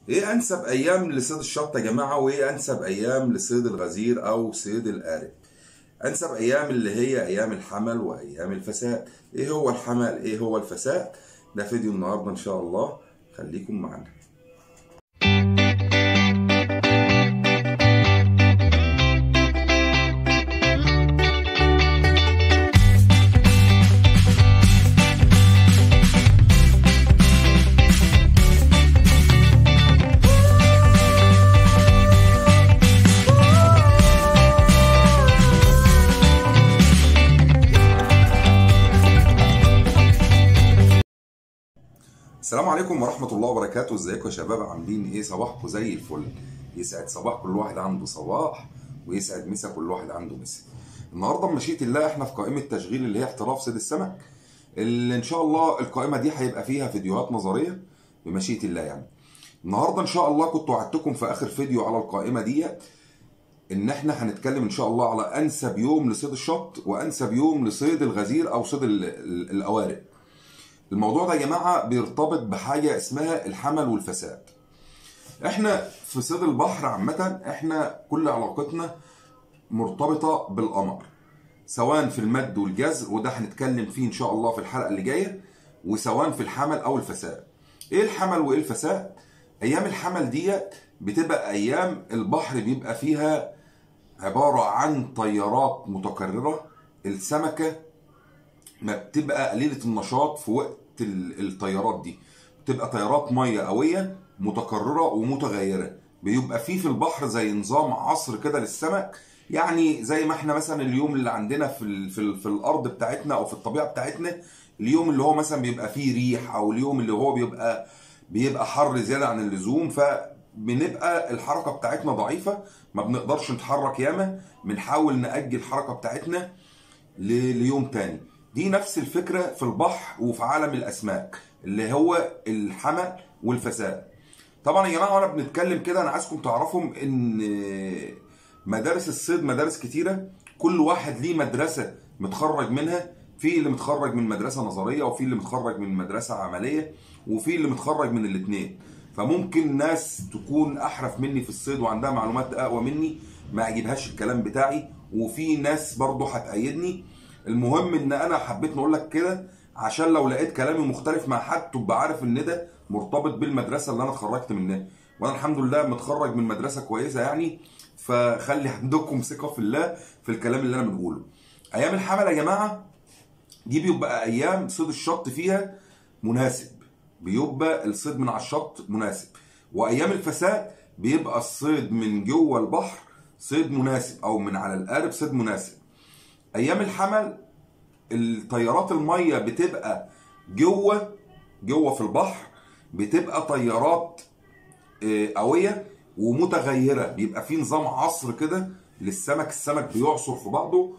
ايه انسب ايام لصيد الشط يا جماعه وايه انسب ايام لصيد الغزير او صيد القارب انسب ايام اللي هي ايام الحمل وايام الفساد ايه هو الحمل ايه هو الفساد ده فيديو النهارده ان شاء الله خليكم معانا السلام عليكم ورحمة الله وبركاته ازيكم يا شباب عاملين ايه صباحكم زي الفل يسعد صباح كل واحد عنده صباح ويسعد مسا كل واحد عنده مسا النهارده بمشيئة الله احنا في قائمة تشغيل اللي هي احتراف صيد السمك اللي ان شاء الله القائمة دي هيبقى فيها فيديوهات نظرية بمشيئة الله يعني النهارده ان شاء الله كنت وعدتكم في اخر فيديو على القائمة ديت ان احنا هنتكلم ان شاء الله على انسب يوم لصيد الشط وانسب يوم لصيد الغزير او صيد ال- ال- القوارب الموضوع ده يا جماعه بيرتبط بحاجه اسمها الحمل والفساد احنا في صيد البحر عامه احنا كل علاقتنا مرتبطه بالقمر سواء في المد والجزر وده هنتكلم فيه ان شاء الله في الحلقه اللي جايه وسواء في الحمل او الفساد ايه الحمل وايه الفساد ايام الحمل ديت بتبقى ايام البحر بيبقى فيها عباره عن طيارات متكرره السمكه ما بتبقى قليله النشاط في وقت ال- الطيارات دي بتبقى طيارات ميه قويه متكرره ومتغيره بيبقى فيه في البحر زي نظام عصر كده للسمك يعني زي ما احنا مثلا اليوم اللي عندنا في ال في, ال في الارض بتاعتنا او في الطبيعه بتاعتنا اليوم اللي هو مثلا بيبقى فيه ريح او اليوم اللي هو بيبقى بيبقى حر زياده عن اللزوم فبنبقى الحركه بتاعتنا ضعيفه ما بنقدرش نتحرك ياما بنحاول نأجل الحركه بتاعتنا ل- ليوم تاني دي نفس الفكرة في البحر وفي عالم الأسماك اللي هو الحمل والفساد طبعا يا جماعة وانا بنتكلم كده انا عايزكم تعرفوا ان مدارس الصيد مدارس كتيرة كل واحد ليه مدرسة متخرج منها في اللي متخرج من مدرسة نظرية وفي اللي متخرج من مدرسة عملية وفي اللي متخرج من الاتنين فممكن ناس تكون احرف مني في الصيد وعندها معلومات اقوى مني ما يعجبهاش الكلام بتاعي وفي ناس برضه هتأيدني المهم ان انا حبيت نقول لك كده عشان لو لقيت كلامي مختلف مع حد تبقى عارف ان ده مرتبط بالمدرسه اللي انا اتخرجت منها وانا الحمد لله متخرج من مدرسه كويسه يعني فخلي عندكم ثقه في الله في الكلام اللي انا بنقوله ايام الحمل يا جماعه دي بيبقى ايام صيد الشط فيها مناسب بيبقى الصيد من على الشط مناسب وايام الفساد بيبقى الصيد من جوه البحر صيد مناسب او من على القارب صيد مناسب ايام الحمل الطيارات الميه بتبقى جوه جوه في البحر بتبقى طيارات آه، قويه ومتغيره بيبقى في نظام عصر كده للسمك السمك بيعصر في بعضه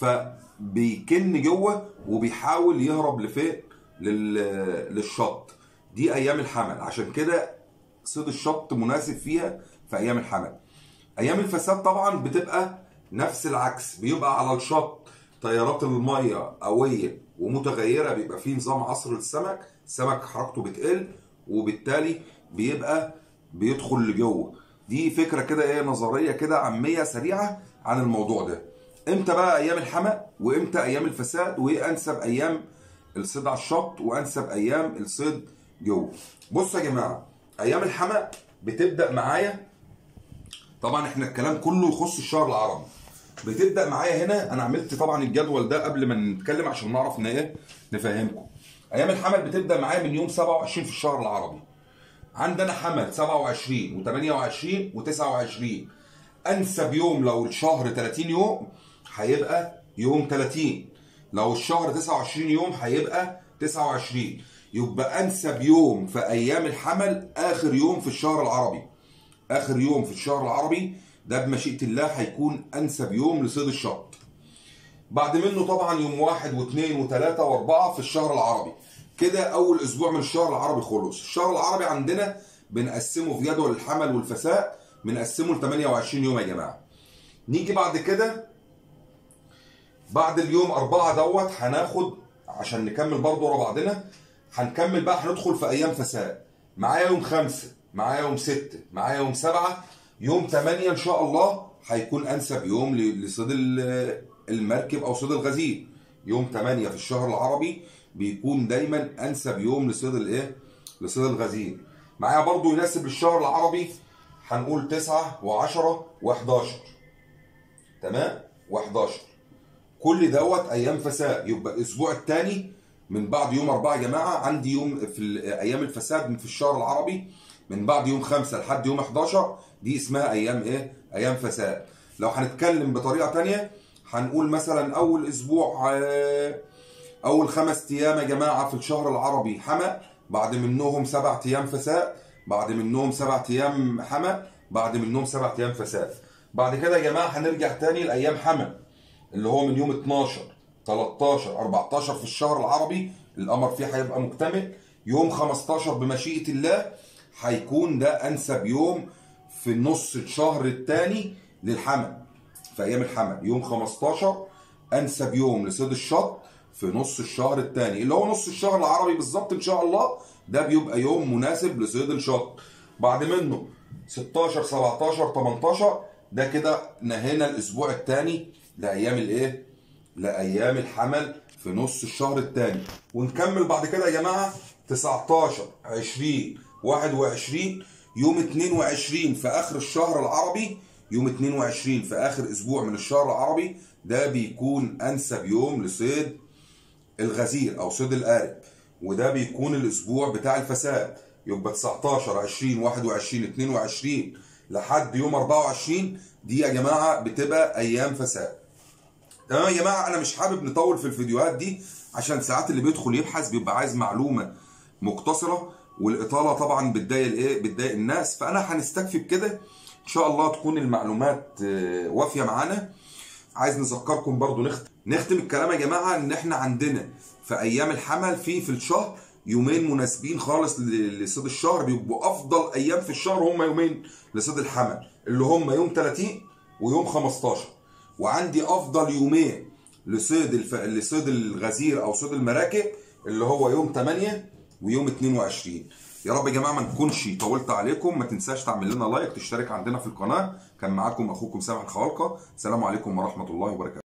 فبيكن جوه وبيحاول يهرب لفين لل- للشط دي ايام الحمل عشان كده صيد الشط مناسب فيها في ايام الحمل ايام الفساد طبعا بتبقى نفس العكس بيبقى على الشط طيارات الميه قويه ومتغيره بيبقى فيه نظام عصر للسمك السمك حركته بتقل وبالتالي بيبقى بيدخل لجوه دي فكره كده ايه نظريه كده عاميه سريعه عن الموضوع ده امتى بقى ايام الحمى وامتى ايام الفساد وايه انسب ايام الصيد على الشط وانسب ايام الصيد جوه بصوا يا جماعه ايام الحمى بتبدا معايا طبعا احنا الكلام كله يخص الشهر العربي بتبدا معايا هنا انا عملت طبعا الجدول ده قبل ما نتكلم عشان نعرف ان ايه نفهمكم ايام الحمل بتبدا معايا من يوم 27 في الشهر العربي عندنا حمل 27 و28 و29 انسب يوم لو الشهر 30 يوم هيبقى يوم 30 لو الشهر 29 يوم هيبقى 29 يبقى انسب يوم في ايام الحمل اخر يوم في الشهر العربي اخر يوم في الشهر العربي ده بمشيئه الله هيكون انسب يوم لصيد الشط بعد منه طبعا يوم واحد واثنين وثلاثة واربعة في الشهر العربي كده اول اسبوع من الشهر العربي خلص الشهر العربي عندنا بنقسمه في جدول الحمل والفساء بنقسمه ل 28 يوم يا جماعة نيجي بعد كده بعد اليوم أربعة دوت هناخد عشان نكمل برضه ورا بعضنا هنكمل بقى هندخل في أيام فساء معايا يوم خمسة معايا يوم 6 معايا يوم 7 يوم 8 ان شاء الله هيكون انسب يوم ل- لصيد ال- المركب او صيد الغزير يوم 8 في الشهر العربي بيكون دايما انسب يوم لصيد الايه لصيد الغزير معايا برضو يناسب للشهر العربي هنقول 9 و10 و11 تمام و11 كل دوت ايام فساد يبقى الاسبوع الثاني من بعد يوم أربعة يا جماعه عندي يوم في ال- ايام الفساد في الشهر العربي من بعد يوم خمسة لحد يوم 11 دي اسمها ايام ايه ايام فساد لو هنتكلم بطريقه تانية هنقول مثلا اول اسبوع آه، اول خمس ايام يا جماعه في الشهر العربي حما بعد منهم سبع ايام فساد بعد منهم سبع ايام حما بعد منهم سبع ايام فساد بعد كده يا جماعه هنرجع تاني لايام حما اللي هو من يوم 12 13 14 في الشهر العربي القمر فيه هيبقى مكتمل يوم 15 بمشيئة الله هيكون ده أنسب يوم في نص الشهر الثاني للحمل في أيام الحمل يوم 15 أنسب يوم لصيد الشط في نص الشهر الثاني اللي هو نص الشهر العربي بالظبط إن شاء الله ده بيبقى يوم مناسب لصيد الشط بعد منه 16 17 18 ده كده نهينا الاسبوع الثاني لايام الايه لايام الحمل في نص الشهر الثاني ونكمل بعد كده يا جماعه 19 20 21 يوم 22 في اخر الشهر العربي يوم 22 في اخر اسبوع من الشهر العربي ده بيكون انسب يوم لصيد الغزير او صيد القارب وده بيكون الاسبوع بتاع الفساد يبقى 19 20 21 22 لحد يوم 24 دي يا جماعه بتبقى ايام فساد تمام يا جماعه انا مش حابب نطول في الفيديوهات دي عشان ساعات اللي بيدخل يبحث بيبقى عايز معلومه مقتصره والاطاله طبعا بتضايق الايه بتضايق الناس فانا هنستكفي بكده ان شاء الله تكون المعلومات آه، وافيه معانا عايز نذكركم برضو نختم نختم الكلام يا جماعه ان احنا عندنا في ايام الحمل في في الشهر يومين مناسبين خالص ل- لصيد الشهر بيبقوا افضل ايام في الشهر هم يومين لصيد الحمل اللي هم يوم 30 ويوم 15 وعندي افضل يومين لصيد الف... لصيد الغزير او صيد المراكب اللي هو يوم 8 ويوم 22 يا رب يا جماعه ما نكونش طولت عليكم ما تنساش تعمل لنا لايك تشترك عندنا في القناه كان معاكم اخوكم سامح الخوالقه السلام عليكم ورحمه الله وبركاته